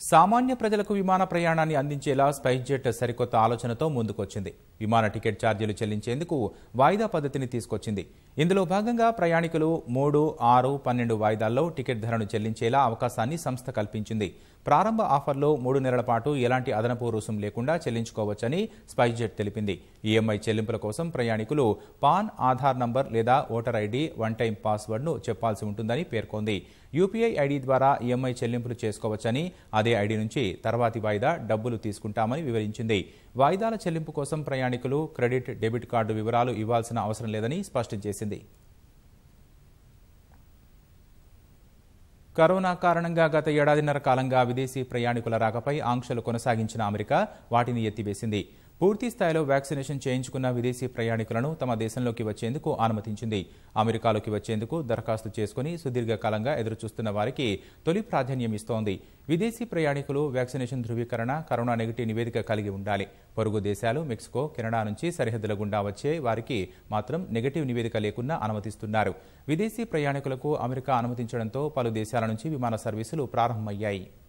సామాన్య ప్రజలకు విమాన ప్రయాణాన్ని అందించేలా స్పైస్ జెట్ సరికొత్త ఆలోచనతో ముందుకొచ్చింది విమాన టికెట్ ఛార్జీలు చెల్లించేందుకు వాయిదా పద్ధతిని తీసుకొచ్చింది ఇందులో భాగంగా ప్రయాణికులు మూడు ఆరు పన్నెండు వాయిదాల్లో టికెట్ ధరను చెల్లించేలా అవకాశాన్ని సంస్థ కల్పించింది ప్రారంభ ఆఫర్లో మూడు నెలల పాటు ఎలాంటి అదనపు రుసుం లేకుండా చెల్లించుకోవచ్చని స్పైస్ జెట్ తెలిపింది ఈఎంఐ చెల్లింపుల కోసం ప్రయాణికులు పాన్ ఆధార్ నంబర్ లేదా ఓటర్ ఐడి వన్ టైం పాస్వర్డ్ను చెప్పాల్సి ఉంటుందని పేర్కొంది యూపీఐ ఐడి ద్వారా ఈఎంఐ చెల్లింపులు చేసుకోవచ్చని అదే ఐడి నుంచి తర్వాతి వాయిదా డబ్బులు తీసుకుంటామని వివరించింది వాయిదాల చెల్లింపు కోసం ప్రయాణికులు క్రెడిట్ డెబిట్ కార్డు వివరాలు ఇవ్వాల్సిన అవసరం లేదని స్పష్టం చేసింది కరోనా కారణంగా గత ఏడాదిన్నర కాలంగా విదేశీ ప్రయాణికుల రాకపై ఆంక్షలు కొనసాగించిన అమెరికా వాటిని ఎత్తివేసింది పూర్తి స్థాయిలో వ్యాక్సినేషన్ చేయించుకున్న విదేశీ ప్రయాణికులను తమ దేశంలోకి వచ్చేందుకు అనుమతించింది అమెరికాలోకి వచ్చేందుకు దరఖాస్తు చేసుకుని సుదీర్ఘకాలంగా ఎదురుచూస్తున్న వారికి తొలి ప్రాధాన్యం ఇస్తోంది విదేశీ ప్రయాణికులు వ్యాక్సినేషన్ ధృవీకరణ కరోనా నెగిటివ్ నివేదిక కలిగి ఉండాలి పొరుగు దేశాలు మెక్సికో కెనడా నుంచి సరిహద్దుల గుండా వచ్చే వారికి మాత్రం నెగిటివ్ నివేదిక లేకుండా అనుమతిస్తున్నారు విదేశీ ప్రయాణికులకు అమెరికా అనుమతించడంతో పలు దేశాల నుంచి విమాన సర్వీసులు ప్రారంభమయ్యాయి